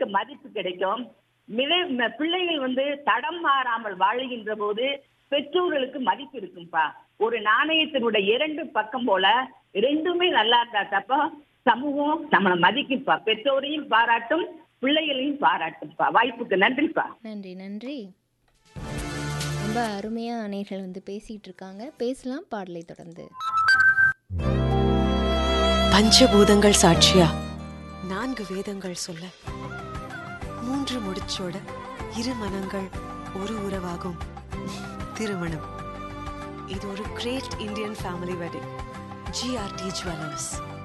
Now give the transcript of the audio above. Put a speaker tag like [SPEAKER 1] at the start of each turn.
[SPEAKER 1] பிள்ளைகளுக்கு மதிப்பு கிடைக்கும் மிக- ம- பிள்ளைகள் வந்து தடம் மாறாமல் வாழுகின்ற போது பெற்றோர்களுக்கு மதிப்பு இருக்கும்பா ஒரு நாணயத்தினுடைய இரண்டு பக்கம் போல ரெண்டுமே நல்லா இருந்தா தப்ப சமூகம் நம்மளை மதிக்குப்பா பெற்றோரையும் பாராட்டும் பிள்ளைகளையும் பாராட்டும்ப்பா வாய்ப்புக்கு நன்றிப்பா
[SPEAKER 2] நன்றி நன்றி ரொம்ப அருமையாக அணைகள் வந்து பேசிகிட்டு இருக்காங்க பேசலாம் பாடலை தொடர்ந்து
[SPEAKER 3] பஞ்சபூதங்கள் சாட்சியா நான்கு வேதங்கள் சொல்ல மூன்று முடிச்சோட இரு மனங்கள் ஒரு உறவாகும் திருமணம் இது ஒரு great Indian family wedding GRT jewellers